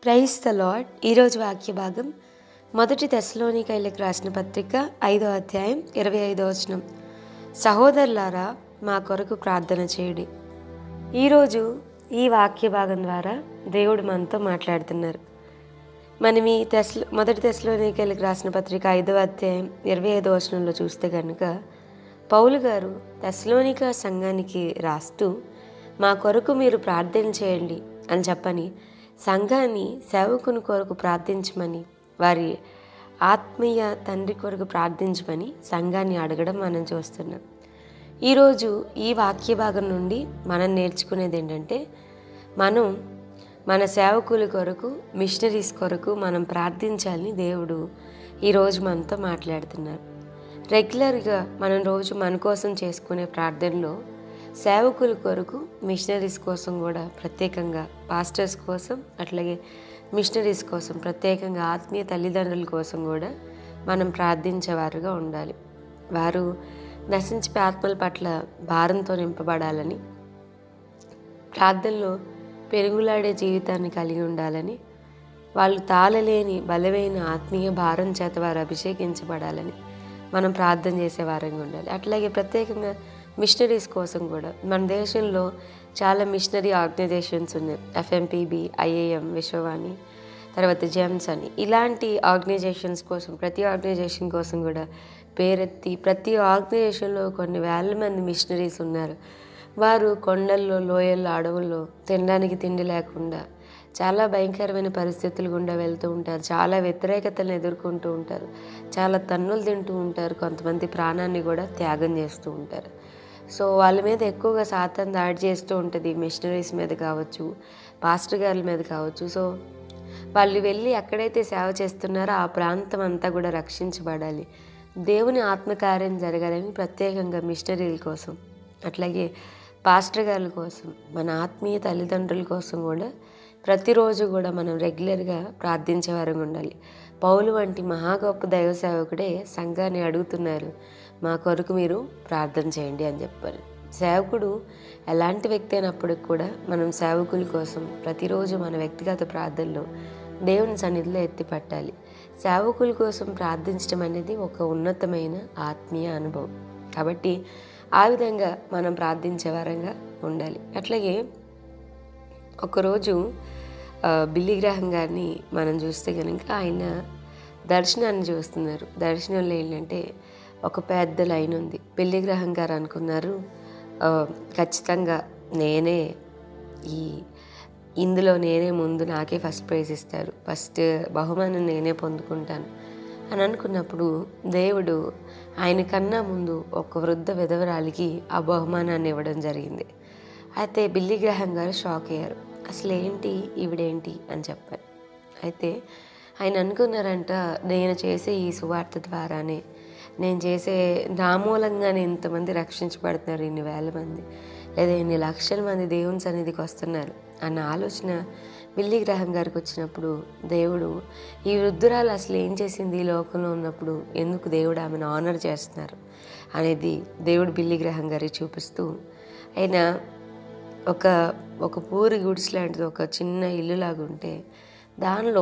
price the lord ఈరోజు వాక్య భాగం మొదటి తెశలోనికైలకు రాసిన పత్రిక ఐదో అధ్యాయం ఇరవై ఐదో వచనం సహోదరులారా మా కొరకు ప్రార్థన చేయుడి ఈరోజు ఈ వాక్య భాగం ద్వారా దేవుడు మనతో మాట్లాడుతున్నారు మనం ఈ తెస్ల మొదటి తెశలోనికైలకు రాసిన పత్రిక ఐదవ అధ్యాయం ఇరవై ఐదో వచనంలో చూస్తే కనుక పౌలు గారు తెస్లోనిక సంఘానికి రాస్తూ మా కొరకు మీరు ప్రార్థన చేయండి అని చెప్పని సంఘాన్ని సేవకుని కొరకు ప్రార్థించమని వారి ఆత్మీయ తండ్రి కొరకు ప్రార్థించమని సంఘాన్ని అడగడం మనం చూస్తున్నాం ఈరోజు ఈ వాక్య భాగం నుండి మనం నేర్చుకునేది ఏంటంటే మనం మన సేవకుల కొరకు మిషనరీస్ కొరకు మనం ప్రార్థించాలని దేవుడు ఈరోజు మనతో మాట్లాడుతున్నారు రెగ్యులర్గా మనం రోజు మన కోసం చేసుకునే ప్రార్థనలో సేవకుల కొరకు మిషనరీస్ కోసం కూడా ప్రత్యేకంగా పాస్టర్స్ కోసం అట్లాగే మిషనరీస్ కోసం ప్రత్యేకంగా ఆత్మీయ తల్లిదండ్రుల కోసం కూడా మనం ప్రార్థించేవారుగా ఉండాలి వారు నశించే ఆత్మల పట్ల భారంతో నింపబడాలని ప్రార్థనలో పెరుగులాడే జీవితాన్ని కలిగి ఉండాలని వాళ్ళు తాళలేని బలమైన ఆత్మీయ భారం చేత వారు అభిషేకించబడాలని మనం ప్రార్థన చేసే వారంగా ఉండాలి అట్లాగే ప్రత్యేకంగా మిషనరీస్ కోసం కూడా మన దేశంలో చాలా మిషనరీ ఆర్గనైజేషన్స్ ఉన్నాయి ఎఫ్ఎంపీబీ ఐఏఎం విశ్వవాణి తర్వాత జెమ్స్ అని ఇలాంటి ఆర్గనైజేషన్స్ కోసం ప్రతి ఆర్గనైజేషన్ కోసం కూడా పేరెత్తి ప్రతి ఆర్గనైజేషన్లో కొన్ని వేల మంది మిషనరీస్ ఉన్నారు వారు కొండల్లో లోయల్లో అడవుల్లో తినడానికి తిండి లేకుండా చాలా భయంకరమైన పరిస్థితులు గుండా వెళ్తూ ఉంటారు చాలా వ్యతిరేకతలను ఎదుర్కొంటూ ఉంటారు చాలా తన్నులు తింటూ ఉంటారు కొంతమంది ప్రాణాన్ని కూడా త్యాగం చేస్తూ ఉంటారు సో వాళ్ళ మీద ఎక్కువగా శాతం దాడి చేస్తూ ఉంటుంది మిషనరీస్ మీద కావచ్చు పాస్టర్ గారి మీద కావచ్చు సో వాళ్ళు వెళ్ళి ఎక్కడైతే సేవ చేస్తున్నారో ఆ ప్రాంతం అంతా కూడా రక్షించబడాలి దేవుని ఆత్మకార్యం జరగాలని ప్రత్యేకంగా మిషనరీల కోసం అట్లాగే పాస్టర్ గారి కోసం మన ఆత్మీయ తల్లిదండ్రుల కోసం కూడా ప్రతిరోజు కూడా మనం రెగ్యులర్గా ప్రార్థించే వారంగా ఉండాలి పౌలు వంటి మహా గొప్ప దైవ సేవకుడే సంఘాన్ని అడుగుతున్నారు మా కొరకు మీరు ప్రార్థన చేయండి అని చెప్పారు సేవకుడు ఎలాంటి వ్యక్తి అయినప్పటికి కూడా మనం సేవకుల కోసం ప్రతిరోజు మన వ్యక్తిగత ప్రార్థనలో దేవుని సన్నిధిలో ఎత్తి పట్టాలి సేవకుల కోసం ప్రార్థించడం అనేది ఒక ఉన్నతమైన ఆత్మీయ అనుభవం కాబట్టి ఆ విధంగా మనం ప్రార్థించే వారంగా ఉండాలి అట్లాగే ఒకరోజు బిల్లి గ్రహం గారిని మనం చూస్తే కనుక ఆయన దర్శనాన్ని చూస్తున్నారు దర్శనంలో ఏంటంటే ఒక పెద్ద లైన్ ఉంది బిల్లి గ్రహం గారు అనుకున్నారు ఖచ్చితంగా నేనే ఈ ఇందులో నేనే ముందు నాకే ఫస్ట్ ప్రైజ్ ఇస్తారు ఫస్ట్ బహుమానం నేనే పొందుకుంటాను అని అనుకున్నప్పుడు దేవుడు ఆయన కన్నా ముందు ఒక వృద్ధ విధవరాలికి ఆ బహుమానాన్ని ఇవ్వడం జరిగింది అయితే బిల్లి గ్రహం గారు షాక్ అయ్యారు అసలు ఏంటి ఈవిడేంటి అని చెప్పారు అయితే ఆయన అనుకున్నారంట నేను చేసే ఈ సువార్త ద్వారానే నేను చేసే నా మూలంగానే ఇంతమంది రక్షించబడుతున్నారు ఇన్ని వేల మంది లేదా ఇన్ని లక్షల మంది దేవుని సన్నిధికి వస్తున్నారు అన్న ఆలోచన బిల్లి గ్రహం గారికి వచ్చినప్పుడు దేవుడు ఈ వృద్ధురాలు అసలు ఏం చేసింది ఈ లోకంలో ఉన్నప్పుడు ఎందుకు దేవుడు ఆమెను ఆనర్ చేస్తున్నారు అనేది దేవుడు బిల్లి గ్రహం గారికి చూపిస్తూ ఆయన ఒక ఒక పూరి గుడిస్ లాంటిది ఒక చిన్న ఇల్లు లాగా ఉంటే దానిలో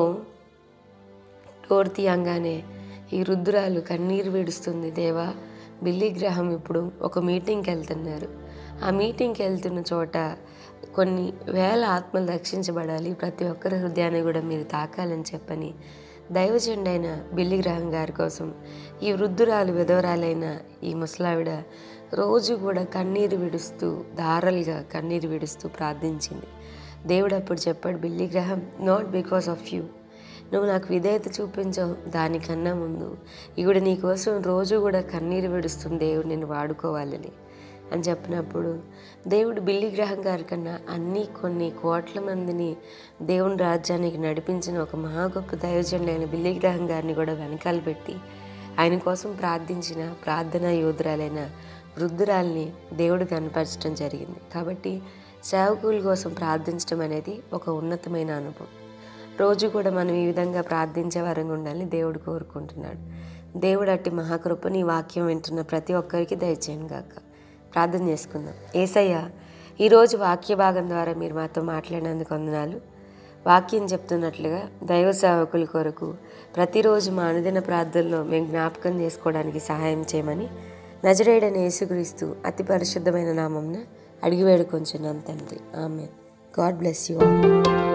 డోర్ తీయంగానే ఈ రుద్రాలు కన్నీరు విడుస్తుంది దేవా బిల్లి గ్రహం ఇప్పుడు ఒక మీటింగ్కి వెళ్తున్నారు ఆ మీటింగ్కి వెళ్తున్న చోట కొన్ని వేల ఆత్మలు రక్షించబడాలి ప్రతి ఒక్కరి హృదయాన్ని కూడా మీరు తాకాలని చెప్పని దైవజెండైన బిల్లి గ్రహం గారి కోసం ఈ వృద్ధురాలు విధవరాలైన ఈ ముసలావిడ రోజు కూడా కన్నీరు విడుస్తూ ధారలుగా కన్నీరు విడుస్తూ ప్రార్థించింది దేవుడు అప్పుడు చెప్పాడు బిల్లి గ్రహం నాట్ బికాస్ ఆఫ్ యూ నువ్వు నాకు విధేయత చూపించవు దానికన్నా ముందు ఇవిడ నీ కోసం రోజు కూడా కన్నీరు విడుస్తుంది దేవుడు నేను వాడుకోవాలని అని చెప్పినప్పుడు దేవుడు బిల్లి గ్రహం గారి కన్నా అన్ని కొన్ని కోట్ల మందిని దేవుని రాజ్యానికి నడిపించిన ఒక మహా గొప్ప దైవజనుడైన బిల్లి గ్రహం గారిని కూడా వెనకాల పెట్టి ఆయన కోసం ప్రార్థించిన ప్రార్థనా యోధురాలైన వృద్ధురాల్ని దేవుడు కనపరచడం జరిగింది కాబట్టి సేవకుల కోసం ప్రార్థించడం అనేది ఒక ఉన్నతమైన అనుభవం రోజు కూడా మనం ఈ విధంగా ప్రార్థించే వరంగా ఉండాలని దేవుడు కోరుకుంటున్నాడు దేవుడు అట్టి మహాకృపని ఈ వాక్యం వింటున్న ప్రతి ఒక్కరికి దయచేయను గాక ప్రార్థన చేసుకుందాం ఏసయ్య ఈరోజు వాక్య భాగం ద్వారా మీరు మాతో మాట్లాడినందుకు వందనాలు వాక్యం చెప్తున్నట్లుగా దైవ సేవకుల కొరకు ప్రతిరోజు మా అనుదిన ప్రార్థనలో మేము జ్ఞాపకం చేసుకోవడానికి సహాయం చేయమని నజరేడని యేసుక్రీస్తు అతి పరిశుద్ధమైన నామంన అడిగి వేడుకొంచున్నాం తండ్రి ఆమె గాడ్ బ్లెస్ యూ ఆల్